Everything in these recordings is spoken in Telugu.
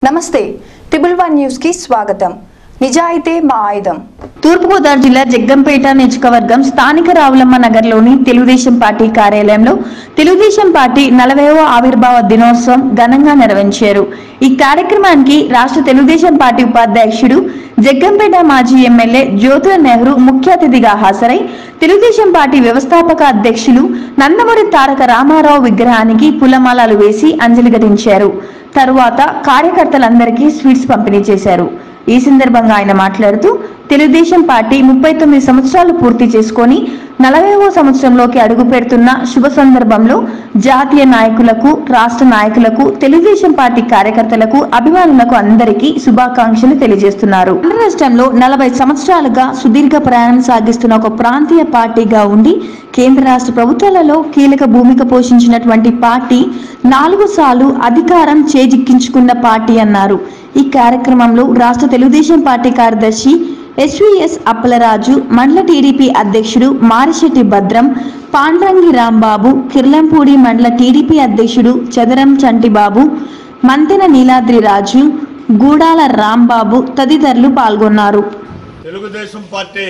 నమస్తే ట్రిబుల్ వన్ న్యూస్ కి స్వాగతం నిజాయితే మా ఆయుధం తూర్పుగోదావరి జిల్లా జగ్గంపేట నియోజకవర్గం స్థానిక రావులమ్మ నగర్లోని తెలుగుదేశం పార్టీ కార్యాలయంలో తెలుగుదేశం పార్టీ నలభైవ ఆవిర్భావ దినోత్సవం ఘనంగా నిర్వహించారు ఈ కార్యక్రమానికి రాష్ట్ర తెలుగుదేశం పార్టీ ఉపాధ్యక్షుడు జగ్గంపేట మాజీ ఎమ్మెల్యే జ్యోతుల నెహ్రూ ముఖ్య అతిథిగా హాజరై తెలుగుదేశం పార్టీ వ్యవస్థాపక అధ్యక్షులు నందమూరి తారక రామారావు విగ్రహానికి పూలమాలలు వేసి అంజలి ఘటించారు తరువాత కార్యకర్తలందరికీ స్వీట్స్ పంపిణీ చేశారు ఈ సందర్భంగా ఆయన మాట్లాడుతూ తెలుగుదేశం పార్టీ ముప్పై తొమ్మిది సంవత్సరాలు పూర్తి చేసుకొని నలభైవ సంవత్సరంలోకి అడుగు పెడుతున్న శుభ సందర్భంలో జాతీయ నాయకులకు రాష్ట్ర నాయకులకు తెలుగుదేశం పార్టీ కార్యకర్తలకు అభిమానులకు అందరికీ శుభాకాంక్షలు తెలియజేస్తున్నారు ఆంధ్ర రాష్ట్రంలో నలభై సంవత్సరాలుగా సుదీర్ఘ ప్రయాణం సాగిస్తున్న ఒక ప్రాంతీయ పార్టీగా ఉండి కేంద్ర రాష్ట్ర ప్రభుత్వాలలో కీలక భూమిక పోషించినటువంటి పార్టీ నాలుగు సార్లు అధికారం చేజిక్కించుకున్న పార్టీ అన్నారు ఈ కార్యక్రమంలో రాష్ట్ర తెలుగుదేశం పార్టీ కార్యదర్శి ఎస్వీఎస్ అప్పలరాజు మండల టీడీపీ అధ్యక్షుడు మారిశెట్టి భద్రం పాండ్రంగి రాంబాబు కిర్లంపూడి మండల టీడీపీ అధ్యక్షుడు చదరం చంటిబాబు మంతెన నీలాద్రి రాజు గూడాల రాంబాబు తదితరులు పాల్గొన్నారు తెలుగుదేశం పార్టీ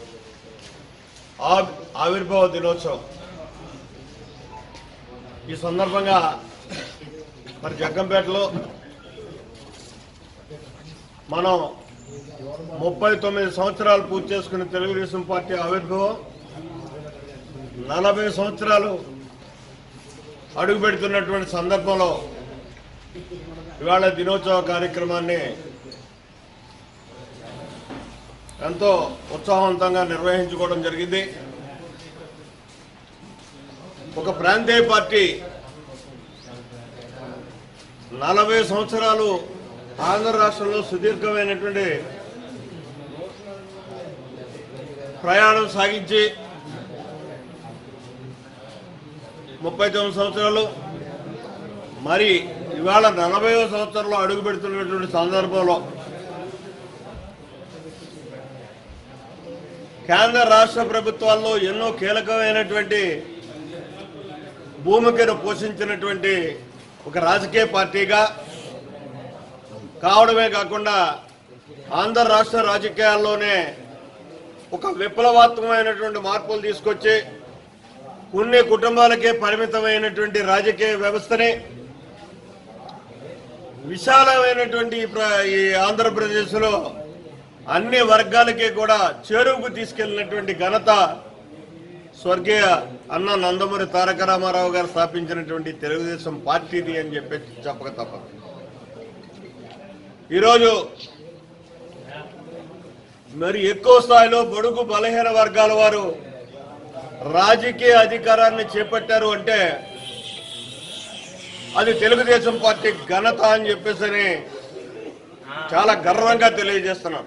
ఆ- ఆవిర్భావ దినోత్సవం ఈ సందర్భంగా మరి జగ్గంపేటలో మనం ముప్పై తొమ్మిది సంవత్సరాలు పూర్తి చేసుకున్న తెలుగుదేశం పార్టీ ఆవిర్భావం నలభై సంవత్సరాలు అడుగు పెడుతున్నటువంటి సందర్భంలో ఇవాళ దినోత్సవ కార్యక్రమాన్ని ఎంతో ఉత్సాహవంతంగా నిర్వహించుకోవడం జరిగింది ఒక ప్రాంతీయ పార్టీ నలభై సంవత్సరాలు ఆంధ్ర రాష్ట్రంలో సుదీర్ఘమైనటువంటి ప్రయాణం సాగించి ముప్పై తొమ్మిది సంవత్సరాలు మరి ఇవాళ నలభైవ సంవత్సరంలో అడుగు పెడుతున్నటువంటి సందర్భంలో కేంద్ర రాష్ట్ర ప్రభుత్వాల్లో ఎన్నో కీలకమైనటువంటి భూమికను పోషించినటువంటి ఒక రాజకీయ పార్టీగా కావడమే కాకుండా ఆంధ్ర రాష్ట్ర రాజకీయాల్లోనే ఒక విప్లవాత్మకమైనటువంటి మార్పులు తీసుకొచ్చి కొన్ని కుటుంబాలకే పరిమితమైనటువంటి రాజకీయ వ్యవస్థని విశాలమైనటువంటి ఈ ప్ర- ఈ ఆంధ్రప్రదేశ్లో అన్ని వర్గాలకి కూడా చేరువుకు తీసుకెళ్లినటువంటి ఘనత స్వర్గీయ అన్న నందమూరి తారక రామారావు గారు స్థాపించినటువంటి తెలుగుదేశం పార్టీది అని చెప్పి చెప్పక తప్పదు ఈరోజు మరి ఎక్కువ స్థాయిలో బడుగు బలహీన వర్గాల వారు రాజకీయ అధికారాన్ని చేపట్టారు అంటే అది తెలుగుదేశం పార్టీ ఘనత అని చెప్పేసి చాలా గర్వంగా తెలియజేస్తున్నాం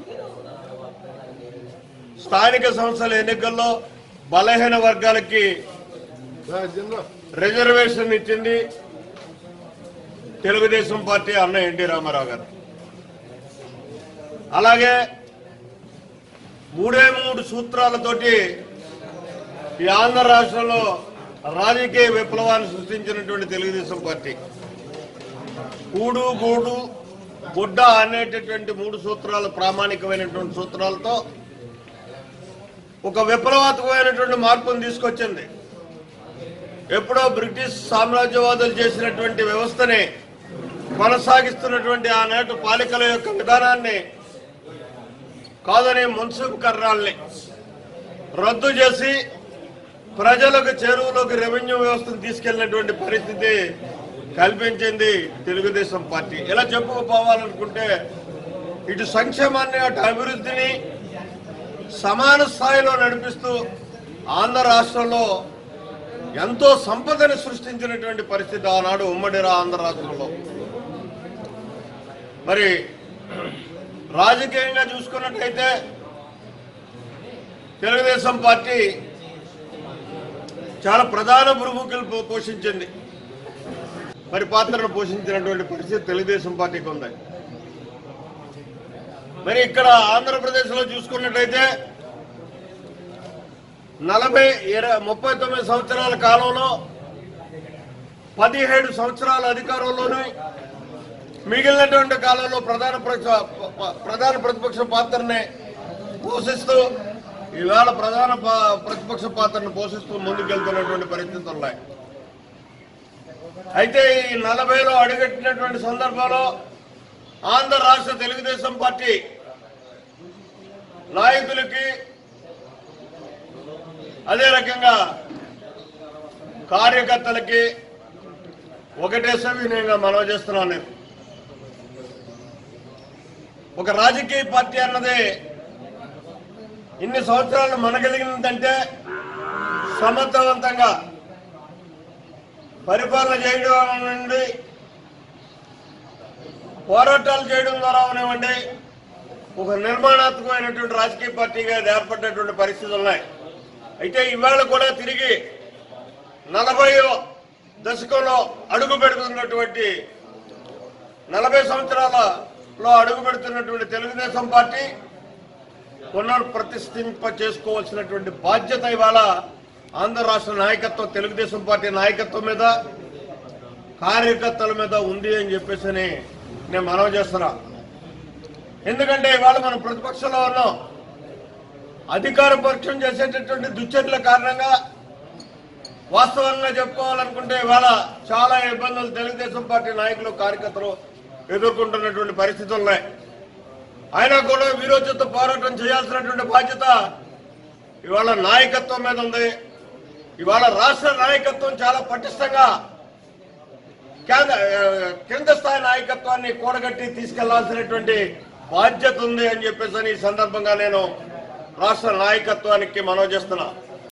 స్థానిక సంస్థల ఎన్నికల్లో బలహీన వర్గాలకి రిజర్వేషన్ ఇచ్చింది తెలుగుదేశం పార్టీ అన్న ఎన్టీ రామారావు గారు అలాగే మూడే మూడు సూత్రాలతోటి ఈ ఆంధ్ర రాష్ట్రంలో రాజకీయ విప్లవాన్ని సృష్టించినటువంటి తెలుగుదేశం పార్టీ కూడు గూడు గుడ్డ అనేటటువంటి మూడు సూత్రాలు ప్రామాణికమైనటువంటి సూత్రాలతో ఒక విప్లవాత్మకమైనటువంటి మార్పును తీసుకొచ్చింది ఎప్పుడో బ్రిటిష్ సామ్రాజ్యవాదులు చేసినటువంటి వ్యవస్థని కొనసాగిస్తున్నటువంటి ఆనాటి పాలికల యొక్క విధానాన్ని కాదని మున్సిపల్ కర్రాల్ని రద్దు చేసి ప్రజలకు చేరువలోకి రెవెన్యూ వ్యవస్థను తీసుకెళ్లినటువంటి పరిస్థితి కల్పించింది తెలుగుదేశం పార్టీ ఇలా చెప్పుకుపోవాలనుకుంటే ఇటు సంక్షేమాన్ని అటు అభివృద్ధిని సమాన స్థాయిలో నడిపిస్తూ ఆంధ్ర రాష్ట్రంలో ఎంతో సంపదను సృష్టించినటువంటి పరిస్థితి ఆనాడు ఉమ్మడి రా- ఆంధ్ర రాష్ట్రంలో మరి రాజకీయంగా చూసుకున్నట్టయితే తెలుగుదేశం పార్టీ చాలా ప్రధాన భూమికలు పో- పోషించింది మరి పాత్రను పోషించినటువంటి పరిస్థితి తెలుగుదేశం పార్టీకి ఉంది మరి ఇక్కడ ఆంధ్రప్రదేశ్లో చూసుకున్నట్టయితే నలభై ఇరవై ముప్పై తొమ్మిది సంవత్సరాల కాలంలో పదిహేడు సంవత్సరాల అధికారంలోనే మిగిలినటువంటి కాలంలో ప్రధాన ప్రతిపక్ష ప- ప్రధాన ప్రతిపక్ష పాత్రని పోషిస్తూ ఈవేళ ప్రధాన ప- ప్రతిపక్ష పాత్రను పోషిస్తూ ముందుకెళ్తున్నటువంటి పరిస్థితులు ఉన్నాయి అయితే ఈ నలభైలో అడుగెట్టినటువంటి సందర్భంలో ఆంధ్ర రాష్ట్ర తెలుగుదేశం పార్టీ నాయకులకి అదే రకంగా కార్యకర్తలకి ఒకటే సవినయంగా మనవి చేస్తున్నాను నేను ఒక రాజకీయ పార్టీ అన్నది ఇన్ని సంవత్సరాలు మనగలిగినదంటే సమర్థవంతంగా పరిపాలన చేయడం నుండి పోరాటాలు చేయడం ద్వారా అవనివ్వండి ఒక నిర్మాణాత్మకమైనటువంటి రాజకీయ పార్టీగా ఇది ఏర్పడినటువంటి పరిస్థితులు ఉన్నాయి అయితే ఇవాళ కూడా తిరిగి నలభై దశకంలో అడుగు పెడుతున్నటువంటి నలభై సంవత్సరాలలో అడుగు పెడుతున్నటువంటి తెలుగుదేశం పార్టీ పునర్ప్రతిష్ఠింప చేసుకోవాల్సినటువంటి బాధ్యత ఇవాళ ఆంధ్ర రాష్ట్ర నాయకత్వం తెలుగుదేశం పార్టీ నాయకత్వం మీద కార్యకర్తల మీద ఉంది అని చెప్పేసి అని నేను మనవి చేస్తున్నా ఎందుకంటే ఇవాళ మనం ప్రతిపక్షంలో ఉన్నాం అధికార పక్షం చేసేటటువంటి దుశ్చర్యల కారణంగా వాస్తవంగా చెప్పుకోవాలనుకుంటే ఇవాళ చాలా ఇబ్బందులు తెలుగుదేశం పార్టీ నాయకులు కార్యకర్తలు ఎదుర్కొంటున్నటువంటి పరిస్థితులు ఉన్నాయి అయినా కూడా వీరోచిత పోరాటం చేయాల్సినటువంటి బాధ్యత ఇవాళ నాయకత్వం మీద ఉంది ఇవాళ రాష్ట్ర నాయకత్వం చాలా పటిష్టంగా కేంద్ర ఆ, కింద స్థాయి నాయకత్వాన్ని కూడగట్టి తీసుకెళ్లాల్సినటువంటి బాధ్యత ఉంది అని చెప్పేసి అని ఈ సందర్భంగా నేను రాష్ట్ర నాయకత్వానికి మనవి చేస్తున్నా